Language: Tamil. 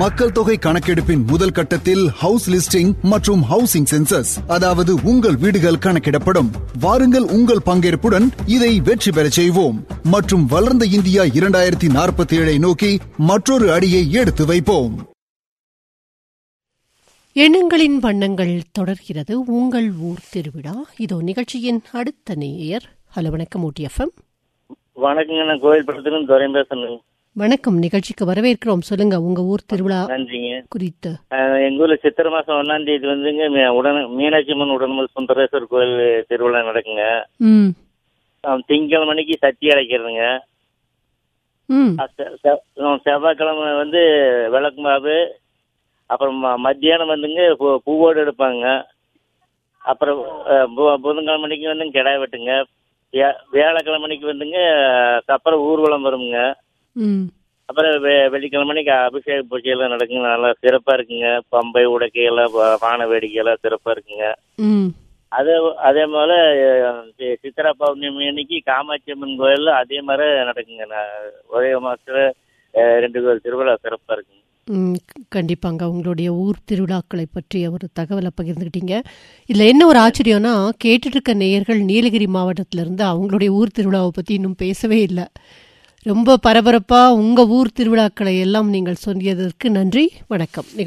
மக்கள் தொகை கணக்கெடுப்பின் முதல் கட்டத்தில் ஹவுஸ் லிஸ்டிங் மற்றும் ஹவுசிங் சென்சஸ் அதாவது உங்கள் வீடுகள் கணக்கிடப்படும் வாருங்கள் உங்கள் பங்கேற்புடன் இதை வெற்றி பெறச் செய்வோம் மற்றும் வளர்ந்த இந்தியா இரண்டாயிரத்தி நாற்பத்தி ஏழை நோக்கி மற்றொரு அடியை எடுத்து வைப்போம் எண்ணங்களின் வண்ணங்கள் தொடர்கிறது உங்கள் ஊர் திருவிழா இதோ நிகழ்ச்சியின் அடுத்த நேயர் ஹலோ வணக்கம் ஊட்டி எஃப்எம் வணக்கங்க நான் கோயில் படத்துலேருந்து துறை பேசுறேங்க வணக்கம் நிகழ்ச்சிக்கு வரவேற்கிறோம் சொல்லுங்க உங்க ஊர் திருவிழா நன்றிங்க குறித்து அஹ், எங்க ஊர்ல சித்திரை மாசம் ஒன்னாம் தேதி வந்துங்க மீ- உடன மீனாட்சி அம்மன் உடன்மல் சுந்தரேஸ்வரர் கோயில் திருவிழா நடக்குங்க ம் அஹ், திங்கட்கிழமைக்கு சட்டி அடைக்கிறதுங்க ம் அஹ், செ- செ- அஹ், செவ்வாய்க்கிழமை வந்து விளக்கு மாவு அப்புறம் ம- மத்தியானம் வந்துங்க பூ- பூவோடு எடுப்பாங்க அப்புறம் அஹ், பு- புதன்கிழமைக்கு வந்து கிடாய் வெட்டுங்க வியா- வியாழக்கிழமைக்கு வந்துங்க அப்புறம் ஊர்வலம் வருங்க ம் அப்புறம் வெ- வெள்ளிக்கிழமைக்கு அபிஷேக பூஜை எல்லாம் நடக்குங்க நல்லா சிறப்பா இருக்குங்க பம்பை உடைக்கை எல்லாம் வா- வான வேடிக்கை எல்லாம் சிறப்பா இருக்குங்க ம் அதே அதே போல அஹ், சி- சித்திரா பௌர்ணமி அன்னைக்கு காமாட்சி அம்மன் கோயில்ல அதே மாதிரி நடக்குங்க நான் ஒரே மாசத்துல அஹ், ரெண்டு கோயில் திருவிழா சிறப்பா இருக்குங்க ம், கண்டிப்பாங்க உங்களுடைய ஊர் திருவிழாக்களை பற்றிய ஒரு தகவலை பகிர்ந்துக்கிட்டீங்க இதுல என்ன ஒரு ஆச்சரியம்னா கேட்டுட்டு இருக்க நேயர்கள் நீலகிரி மாவட்டத்துல இருந்து அவங்களுடைய ஊர் திருவிழாவை பத்தி இன்னும் பேசவே இல்லை ரொம்ப பரபரப்பா உங்க ஊர் திருவிழாக்களை எல்லாம் நீங்கள் சொல்லியதற்கு நன்றி வணக்கம்